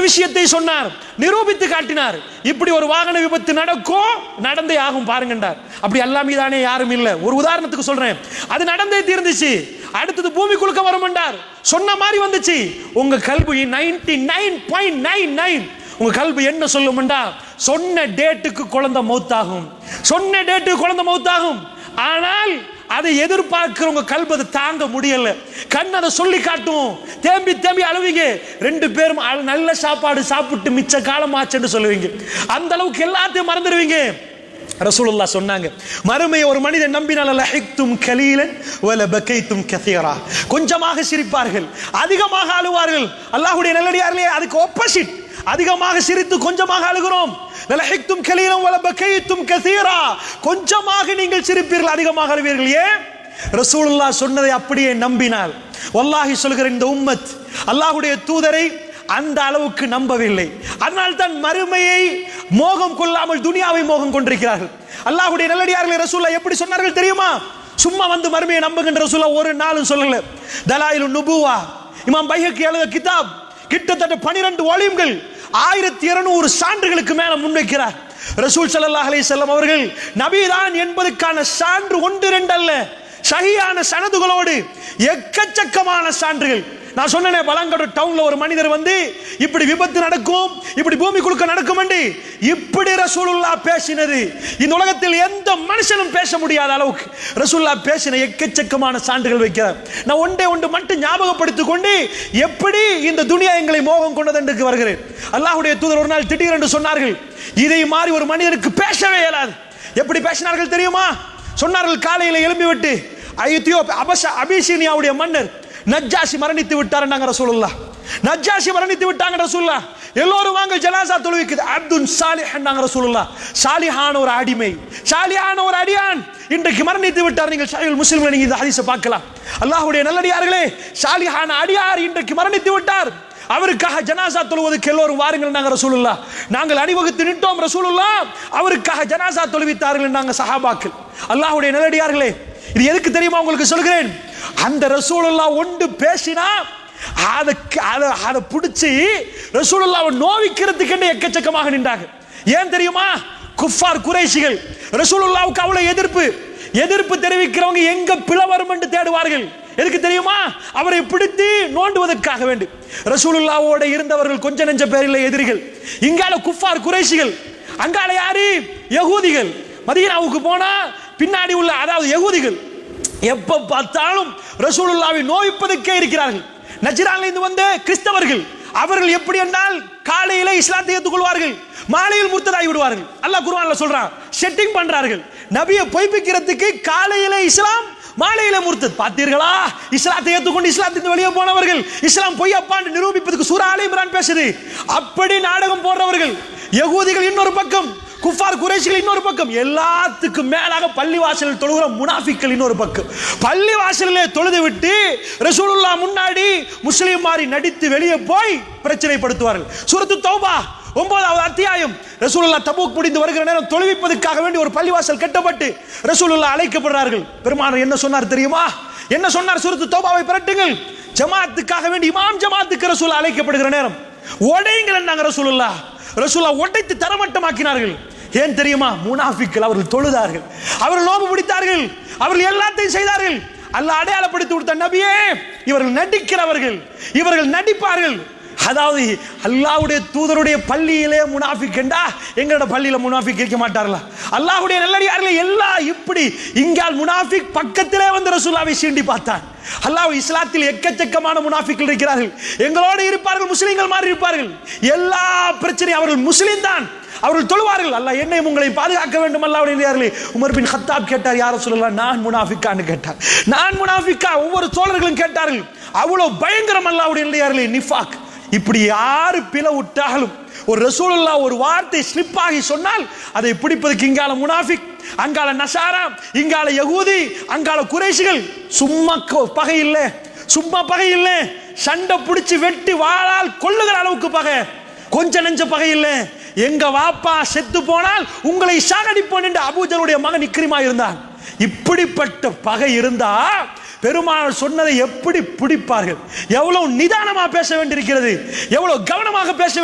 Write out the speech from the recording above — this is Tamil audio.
விஷயத்தை சொன்னார் நிரூபித்து காட்டினார் இப்படி ஒரு வாகன விபத்து நடக்கும் நடந்தே ஆகும் பாருங்கண்டார் அப்படி எல்லாமே தானே யாரும் இல்லை ஒரு உதாரணத்துக்கு சொல்றேன் அது நடந்தே தீர்ந்துச்சு அடுத்தது பூமி குலுக்க வருமென்றார் சொன்ன மாதிரி வந்துச்சு உங்க கல்வி ninety nine point nine nine உங்க கல்வி என்ன சொல்லுமெண்டா சொன்ன டேட்டுக்கு குழந்தை மௌத்தாகும் சொன்ன டேட்டுக்கு குழந்தை மௌத்தாகும் ஆனால் அதை எதிர்பார்க்கிறவங்க கல்வி அதை தாங்க முடியல கண் அதை சொல்லி காட்டும் தேம்பி தேம்பி அழுவீங்க ரெண்டு பேரும் அழ- நல்ல சாப்பாடு சாப்பிட்டு மிச்ச காலம் ஆச்சுன்னு சொல்லுவீங்க அந்த அளவுக்கு எல்லாத்தையும் மறந்துடுவீங்க ரசூலுல்லாஹ் சொன்னாங்க மறுமையை ஒரு மனிதன் நம்பினால் லஹிக்தும் கலீலன் வல பகைத்தும் கதீரா கொஞ்சமாக சிரிப்பார்கள் அதிகமாக அழுவார்கள் அல்லாஹ்வுடைய நல்லடியார்களே அதுக்கு ஆப்போசிட் அதிகமாக சிரித்து கொஞ்சமாக அழுகிறோம் லஹிக்தும் கலீலன் வல பகைத்தும் கதீரா கொஞ்சமாக நீங்கள் சிரிப்பீர்கள் அதிகமாக அழுவீர்கள் ஏன் ரசூலுல்லாஹ் சொன்னதை அப்படியே நம்பினால் வல்லாஹி சொல்கிற இந்த உம்மத் அல்லாஹ்வுடைய தூதரை அந்த அளவுக்கு நம்பவில்லை அதனால் தான் மறுமையை மோகம் கொள்ளாமல் துனியாவை மோகம் கொண்டிருக்கிறார்கள் அல்லாஹ்வுடைய நல்லடியார்களை ரசூல்லா எப்படி சொன்னார்கள் தெரியுமா சும்மா வந்து மறுமையை நம்புகின்ற ரசூல்லா ஒரு நாளும் சொல்லல தலாயிலு நுபுவா இமாம் பைஹக்கி எழுத கிதாப் கிட்டத்தட்ட பனிரெண்டு வால்யூம்கள் ஆயிரத்தி இருநூறு சான்றுகளுக்கு மேல முன்வைக்கிறார் ரசூல் ஸல்லல்லாஹு அலைஹி வஸல்லம் அவர்கள் நபிதான் என்பதற்கான சான்று ஒன்று ரெண்டு அல்ல சகியான சனதுகளோடு எக்கச்சக்கமான சான்றுகள் நான் சொன்னேனே பலாங்கடு டவுன்ல ஒரு மனிதர் வந்து இப்படி விபத்து நடக்கும் இப்படி பூமி குலுக்க நடக்கும் இப்படி ரசூலுல்லா பேசினது இந்த உலகத்தில் எந்த மனுஷனும் பேச முடியாத அளவுக்கு ரசூலுல்லா பேசின எக்கச்சக்கமான சான்றுகள் வைக்கிறார் நான் ஒன்றே ஒன்று மட்டும் ஞாபகப்படுத்திக் கொண்டு எப்படி இந்த துனியா எங்களை மோகம் கொண்டது என்று வருகிறேன் அல்லாஹ்வுடைய தூதர் ஒரு நாள் திடீரென்று சொன்னார்கள் இதை மாதிரி ஒரு மனிதனுக்கு பேசவே இயலாது எப்படி பேசினார்கள் தெரியுமா சொன்னார்கள் காலையில் எழும்பி விட்டு ஐத்தியோ அபச அபிசீனியாவுடைய மன்னர் நஜ்ஜாசி மரணித்து விட்டார் ரசூலுல்லா நஜ்ஜாசி மரணித்து விட்டாங்க ரசூலுல்லா எல்லோரும் வாங்க ஜனாசா தொழுவிக்குது அப்துல் சாலிஹ் நாங்க ரசூலுல்லா சாலிஹான ஒரு அடிமை சாலிஹான ஒரு அடியான் இன்றைக்கு மரணித்து விட்டார் நீங்கள் சாயில் முஸ்லிம்களை நீங்க இந்த ஹதீஸை பார்க்கலாம் அல்லாஹ்வுடைய நல்லடியார்களே சாலிஹான அடியார் இன்றைக்கு மரணித்து விட்டார் அவருக்காக ஜனாசா தொழுவதற்கு எல்லோரும் வாருங்கள் நாங்க ரசூலுல்லா நாங்கள் அணிவகுத்து நின்றோம் ரசூலுல்லா அவருக்காக ஜனாசா தொழுவித்தார்கள் நாங்க சஹாபாக்கள் அல்லாஹ்வுடைய நல்லடியார்களே இது எதுக்கு தெரியுமா உங்களுக்கு சொல்கிறேன் அந்த ரசூலுல்லா ஒன்று பேசினா அதுக்கு அதை அதை பிடிச்சி ரசூலுல்லாவை நோவிக்கிறதுக்கு எக்கச்சக்கமாக நின்றாங்க ஏன் தெரியுமா குஃபார் குறைஷிகள் ரசூலுல்லாவுக்கு அவ்வளவு எதிர்ப்பு எதிர்ப்பு தெரிவிக்கிறவங்க எங்க பிளவரும் என்று தேடுவார்கள் எதுக்கு தெரியுமா அவரை பிடித்து நோண்டுவதற்காக வேண்டி ரசூலுல்லாவோட இருந்தவர்கள் கொஞ்ச நெஞ்ச பேரில் எதிரிகள் இங்கால குஃபார் குறைஷிகள் அங்கால யாரு யகூதிகள் மதீனாவுக்கு போனா பின்னாடி உள்ள அதாவது யகூதிகள் எப்ப பார்த்தாலும் ரசூலுல்லாவை நோய்ப்பதற்கே இருக்கிறார்கள் நஜ்ரான்ல இருந்து வந்த கிறிஸ்தவர்கள் அவர்கள் எப்படி என்றால் காலையில இஸ்லாத்தை ஏற்றுக்கொள்வார்கள் மாலையில் முர்த்ததாகி விடுவார்கள் அல்லாஹ் குர்ஆன்ல சொல்றான் செட்டிங் பண்றார்கள் நபியை பொய்ப்பிக்கிறதுக்கு காலையில இஸ்லாம் மாலையில முர்த்தத் பார்த்தீர்களா இஸ்லாத்தை ஏற்றுக்கொண்டு இஸ்லாத்தின் வெளியே போனவர்கள் இஸ்லாம் பொய்யப்பான்னு நிரூபிப்பதற்கு சூரா ஆலி இம்ரான் பேசுது அப்படி நாடகம் போடுறவர்கள் யகூதிகள் இன்னொரு பக்கம் குஃபார் குறைஷிகள் இன்னொரு பக்கம் எல்லாத்துக்கும் மேலாக பள்ளி வாசலில் தொழுகிற முனாஃபிக்கள் இன்னொரு பக்கம் பள்ளி வாசலிலே தொழுது விட்டு ரசூலுல்லா முன்னாடி முஸ்லீம் மாதிரி நடித்து வெளியே போய் பிரச்சனைப்படுத்துவார்கள் சூரத்து தௌபா ஒன்பதாவது அத்தியாயம் ரசூலுல்லா தபூக் முடிந்து வருகிற நேரம் தொழுவிப்பதற்காக வேண்டி ஒரு பள்ளிவாசல் கட்டப்பட்டு ரசூலுல்லா அழைக்கப்படுறார்கள் பெருமானார் என்ன சொன்னார் தெரியுமா என்ன சொன்னார் சூரத்து தௌபாவை பிரட்டுங்கள் ஜமாத்துக்காக வேண்டி இமாம் ஜமாத்துக்கு ரசூல் அழைக்கப்படுகிற நேரம் உடையுங்கள் நாங்க ரசூலுல்லா ரசூலா உடைத்து தரமட்டமாக்கினார்கள் ஏன் தெரியுமா முனாஃபிக்கள் அவர்கள் தொழுதார்கள் அவர்கள் நோம்பு பிடித்தார்கள் அவர்கள் எல்லாத்தையும் செய்தார்கள் அல்லாஹ் அடையாளப்படுத்தி கொடுத்த நபியே இவர்கள் நடிக்கிறவர்கள் இவர்கள் நடிப்பார்கள் அதாவது அல்லாஹ்வுடைய தூதருடைய பள்ளியிலே முனாஃபிக் என்றா எங்களோட பள்ளியில முனாஃபிக் இருக்க மாட்டார்களா அல்லாஹ்வுடைய நல்லடியார்களே எல்லாம் இப்படி இங்கால் முனாஃபிக் பக்கத்திலே வந்து ரசூலாவை சீண்டி பார்த்தான் அல்லாஹ் இஸ்லாத்தில் எக்கச்சக்கமான முனாஃபிக்கள் இருக்கிறார்கள் எங்களோடு இருப்பார்கள் முஸ்லிம்கள் மாதிரி இருப்பார்கள் எல்லா பிரச்சனையும் அவர்கள் முஸ்லிம் தான் அவர்கள் தொழுவார்கள் அல்லாஹ் என்னை உங்களை பாதுகாக்க வேண்டும் அல்லாஹ்வுடைய உமர் பின் ஹத்தாப் கேட்டார் யார சொல்லலாம் நான் முனாஃபிக்கான்னு கேட்டார் நான் முனாஃபிக்கா ஒவ்வொரு தோழர்களும் கேட்டார்கள் அவ்வளவு பயங்கரம் அல்லாஹ்வுடைய நிஃபாக் இப்படி யாரு பிள விட்டாலும் ஒரு ரசூலுல்லா ஒரு வார்த்தை ஸ்லிப் ஆகி சொன்னால் அதை பிடிப்பதற்கு இங்கால முனாஃபிக் அங்கால நசாரா இங்கால யகூதி அங்கால குறைஷிகள் சும்மா கொ- பகை இல்லை சும்மா பகை இல்லை சண்டை பிடிச்சு வெட்டி வாளால் கொள்ளுகிற அளவுக்கு பகை கொஞ்ச நெஞ்ச பகை இல்லை எங்க வாப்பா செத்து போனால் உங்களை சாகடிப்போன் என்று அபூஜலுடைய மகன் இக்ரிமா இருந்தான் இப்படிப்பட்ட பகை இருந்தா பெருமாள் சொன்னதை எப்படி பிடிப்பார்கள் எவ்வளவு நிதானமா பேச வேண்டியிருக்கிறது எவ்வளவு கவனமாக பேச